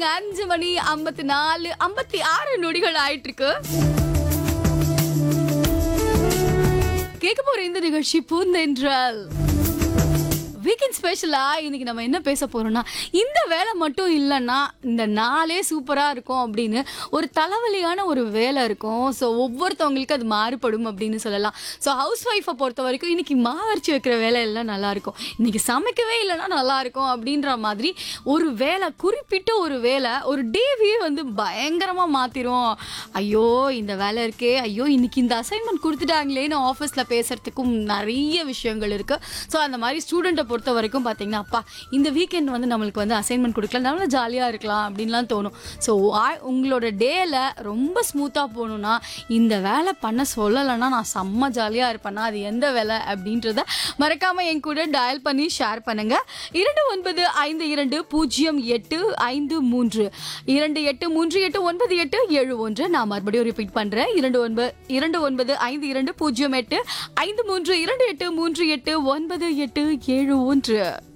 timing அஞ்சு மணி ஐம்பத்தி நாலு ஐம்பத்தி ஆறு நொடிகள் ஆயிட்டு இருக்கு கேட்க போற இந்த நிகழ்ச்சி பூந்தென்றல் வீக்கெண்ட் ஸ்பெஷலா இன்னைக்கு நம்ம என்ன பேச போறோம்னா இந்த வேலை மட்டும் இல்லைன்னா இந்த நாளே சூப்பரா இருக்கும் அப்படின்னு ஒரு தலைவலியான ஒரு வேலை இருக்கும் ஸோ ஒவ்வொருத்தவங்களுக்கு அது மாறுபடும் அப்படின்னு சொல்லலாம் ஸோ ஹவுஸ் ஒய்ஃபை பொறுத்த வரைக்கும் இன்னைக்கு மாவரைச்சி வைக்கிற வேலை எல்லாம் நல்லா இருக்கும் இன்னைக்கு சமைக்கவே இல்லைன்னா நல்லா இருக்கும் அப்படின்ற மாதிரி ஒரு வேலை குறிப்பிட்ட ஒரு வேலை ஒரு டேவியே வந்து பயங்கரமா மாத்திரும் ஐயோ இந்த வேலை இருக்கே ஐயோ இன்னைக்கு இந்த அசைன்மெண்ட் கொடுத்துட்டாங்களேன்னு ஆஃபீஸில் பேசுறதுக்கும் நிறைய விஷயங்கள் இருக்கு ஸோ அந்த மாதிரி ஸ்டூடெண்ட்டை பொறுத்த வரைக்கும் பார்த்தீங்கன்னா அப்பா இந்த வீக்கெண்ட் வந்து நம்மளுக்கு வந்து அசைன்மெண்ட் கொடுக்கல நம்மளும் ஜாலியாக இருக்கலாம் அப்படின்லாம் தோணும் ஸோ உங்களோட டேல ரொம்ப ஸ்மூத்தாக போகணுன்னா இந்த வேலை பண்ண சொல்லலைன்னா நான் செம்ம ஜாலியாக இருப்பேன்னா அது எந்த வேலை அப்படின்றத மறக்காமல் என் கூட டயல் பண்ணி ஷேர் பண்ணுங்க இரண்டு ஒன்பது ஐந்து இரண்டு பூஜ்ஜியம் எட்டு ஐந்து மூன்று இரண்டு எட்டு மூன்று எட்டு ஒன்பது எட்டு ஏழு ஒன்று நான் மறுபடியும் ரிப்பீட் பண்ணுறேன் இரண்டு ஒன்பது இரண்டு ஒன்பது ஐந்து இரண்டு பூஜ்ஜியம் எட்டு ஐந்து மூன்று இரண்டு எட்டு மூன்று எட்டு ஒன்பது எட்டு ஏழு ஒன்று